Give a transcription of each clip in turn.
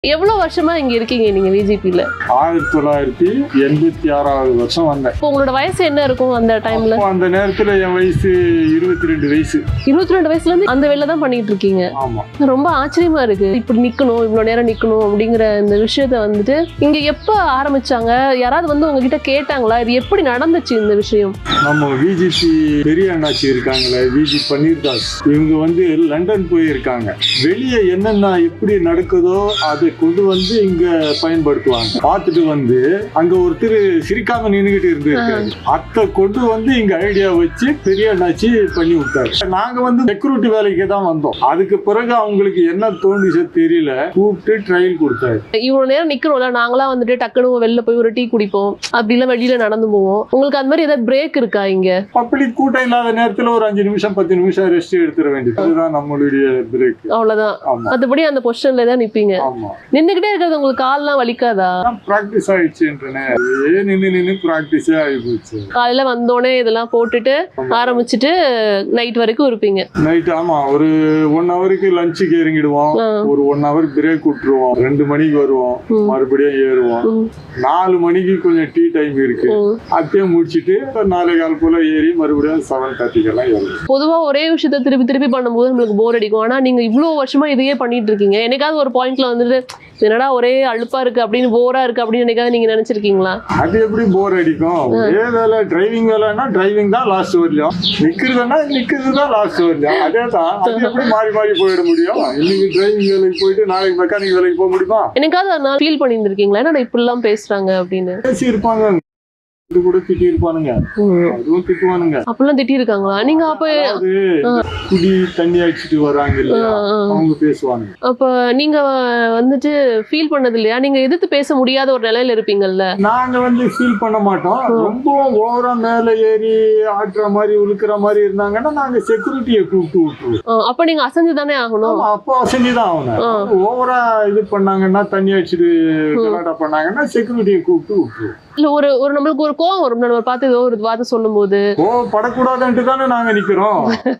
எவ்வளவு வருஷமா இங்க இருக்கீங்க நீங்க விஜிபில ஆயிரத்தி தொள்ளாயிரத்தி எண்பத்தி ஆறாவது வருஷம் வந்தேன் இப்போ உங்களோட வயசு என்ன இருக்கும் அந்த டைம்ல அப்போ அந்த நேரத்துல என் வயசு இருபத்தி ரெண்டு வயசு இருபத்தி ரெண்டு வயசுல இருந்து அந்த வேலை தான் பண்ணிட்டு இருக்கீங்க ஆமா ரொம்ப ஆச்சரியமா இருக்கு இப்படி நிக்கணும் இவ்வளவு நேரம் நிக்கணும் அப்படிங்கிற இந்த விஷயத்த வந்துட்டு இங்க எப்ப ஆரம்பிச்சாங்க யாராவது வந்து உங்ககிட்ட கேட்டாங்களா இது எப்படி நடந்துச்சு இந்த விஷயம் நம்ம விஜிபி பெரிய அண்ணாச்சி இருக்காங்களே விஜி பன்னீர்தாஸ் இவங்க வந்து லண்டன் போயிருக்காங்க வெளியே என்னென்ன எப்படி நடக்குதோ அதை கொண்டு வந்து இங்க பயன்படுத்துவாங்க பார்த்துட்டு வந்து அங்க ஒருத்தர் சிரிக்காம நின்றுகிட்டு இருந்திருக்காரு அத்தை கொண்டு வந்து இங்க ஐடியா வச்சு பெரிய அண்ணாச்சி பண்ணி விட்டாரு நாங்க வந்து செக்யூரிட்டி வேலைக்கு தான் வந்தோம் அதுக்கு பிறகு அவங்களுக்கு என்ன தோணுச்சோ தெரியல கூப்பிட்டு ட்ரையல் கொடுத்தாரு இவ்வளவு நேரம் நிக்கணும்ல நாங்களாம் வந்துட்டு டக்குனு வெளில போய் ஒரு டீ குடிப்போம் அப்படி இல்ல வெளியில நடந்து போவோம் உங்களுக்கு அந்த மாதிரி ஏதாவது பிரேக் இருக்கா இங்க பப்ளிக் கூட்டம் இல்லாத நேரத்துல ஒரு அஞ்சு நிமிஷம் பத்து நிமிஷம் ரெஸ்ட் எடுத்துட வேண்டியது அதுதான் நம்மளுடைய பிரேக் அவ்வளவுதான் ஆமா மத்தபடி அந்த பொசிஷன்ல தான் நிப்பீங்க ஆமா நின்னுகிட்டே இருக்கிறது உங்களுக்கு கால்லாம் வலிக்காதா ப்ராக்டிஸ் ஆயிடுச்சுன்றனே அதே நின்று நின்று ப்ராக்டிஸே ஆகி போச்சு காலையில வந்தோடனே இதெல்லாம் போட்டுட்டு ஆரம்பிச்சுட்டு நைட் வரைக்கும் இருப்பீங்க நைட் ஆமா ஒரு ஒன் ஹவருக்கு லஞ்சுக்கு இறங்கிடுவோம் ஆ. ஒரு ஒன் ஹவர் பிரேக் விட்டுருவோம் ரெண்டு மணிக்கு வருவோம் ம். மறுபடியும் ஏறுவோம் ம், நாலு மணிக்கு கொஞ்சம் டீ டைம் இருக்கு ம். அதையும் முடிச்சிட்டு ஒரு நாலே கால் போல ஏறி மறுபடியும் செவன் தேர்ட்டிக்கெல்லாம் ஏறும் பொதுவா ஒரே விஷயத்த திருப்பி திருப்பி பண்ணும்போது நம்மளுக்கு போர் அடிக்கும் ஆனா நீங்க இவ்வளவு வருஷமா இதையே பண்ணிட்டு இருக்கீங்க என்னைக்காவது ஒரு பாயிண்ட்ல வந்துட்டு "இது என்னடா ஒரே அழுப்பா இருக்கு அப்படின்னு போரா இருக்கு அப்படின்னு என்னைக்காவது நீங்க நினைச்சிருக்கீங்களா அது எப்படி போர் அடிக்கும் ஒரே வேலை டிரைவிங் வேலைன்னா டிரைவிங் தான் லாஸ்ட் வரலையும் நிக்கிறதுன்னா நிக்கிறது தான் லாஸ்ட் வரலையும் அதே தான் அது எப்படி மாறி மாறி போயிட முடியும் இன்னைக்கு டிரைவிங் வேலைக்கு போயிட்டு நாளைக்கு மெக்கானிக் வேலைக்கு போக முடியுமா என்னைக்காவது ஒரு நாள் ஃபீல் பண்ணியிருந்திருக்கீங்களா என்னடா இப்படிலாம் பேசுறாங்க அப்படின்னு பேசி இருப்பாங்க இது கூட திட்டி இருப்பானுங்க அதுவும் திட்டுவானுங்க அப்படிலாம் திட்டி இருக்காங்களா நீங்க அப்ப அதாவது குடி தண்ணி அடிச்சிட்டு வராங்க இல்லையா ஆ, ஆ. அவங்க பேசுவானுங்க அப்ப நீங்க வந்துட்டு ஃபீல் பண்ணது இல்லையா நீங்க எதிர்த்து பேச முடியாத ஒரு நிலையில இருப்பீங்கல்ல நாங்க வந்து ஃபீல் பண்ண மாட்டோம் ரொம்ப ஓவரா மேல ஏறி ஆட்டுற மாதிரி உழுக்கிற மாதிரி இருந்தாங்கன்னா நாங்க செக்யூரிட்டியை கூப்பிட்டு விட்டுருவோம் அஹ் அப்ப நீங்க அசைஞ்சு தானே ஆகணும் ஆமா, அப்போ செஞ்சுதான் ஆகணும் ஓவரா இது பண்ணாங்கன்னா தண்ணி அடிச்சுட்டு கலாட்டா பண்ணாங்கன்னா செக்யூரிட்டியை கூப்பிட்டு விட்டுருவோம் இல்ல ஒரு ஒரு நம்மளுக்கு ஒரு கோவம் வரும் நம்ம பார்த்து ஏதோ ஒரு வார்த்தை சொல்லும் போது ஓ படக்கூடாதுன்ட்டு தானே நாங்க நிக்கிறோம்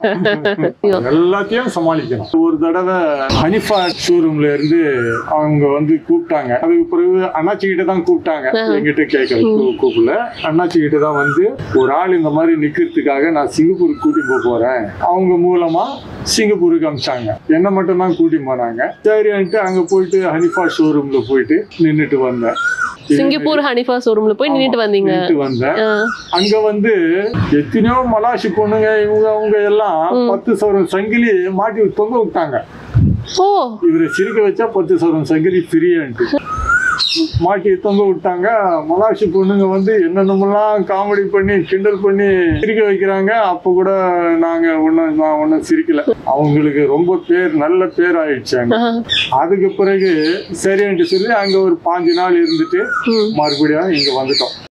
எல்லாத்தையும் சமாளிக்கணும் ஒரு தடவை ஹனிஃபா ஷோரூம்ல இருந்து அவங்க வந்து கூப்பிட்டாங்க அதுக்கு பிறகு அண்ணாச்சி கிட்ட தான் கூப்பிட்டாங்க எங்கிட்ட கேட்கல கூ- கூப்பிடல அண்ணாச்சி கிட்ட தான் வந்து ஒரு ஆள் இந்த மாதிரி நிக்கிறதுக்காக நான் சிங்கப்பூருக்கு கூட்டி போக போறேன் அவங்க மூலமா சிங்கப்பூருக்கு அமிச்சாங்க என்ன மட்டும் தான் கூட்டி போனாங்க சரின்ட்டு அங்க போயிட்டு ஹனிஃபா ஷோரூம்ல போயிட்டு நின்னுட்டு வந்தேன் சிங்கப்பூர் ஹனிஃபா ஷோரூம்ல போய் நின்னுட்டு வந்தீங்க நின்னுட்டு வந்தேன் அஹ் அங்க வந்து எத்தனையோ மலாசி பொண்ணுங்க இவங்க அவங்க எல்லாம் பத்து சவரம் சங்கிலி மாட்டி தொங்க விட்டாங்க ஓ இவரை சிரிக்க வச்சா பத்து சவரம் சங்கிலி ஃப்ரீயான்ட்டு மாட்டி தொங்க விட்டாங்க மலாசி பொண்ணுங்க வந்து என்னென்னமெல்லாம் காமெடி பண்ணி கிண்டல் பண்ணி சிரிக்க வைக்கிறாங்க அப்ப கூட நாங்க ஒன்னும் நான் ஒன்னும் சிரிக்கல அவங்களுக்கு ரொம்ப பேர் நல்ல பேர் ஆயிடுச்சாங்க அஹ் அதுக்கு பிறகு சரின்ட்டு சொல்லி அங்க ஒரு பாஞ்சு நாள் இருந்துட்டு ம். மறுபடியும் இங்க வந்துட்டோம்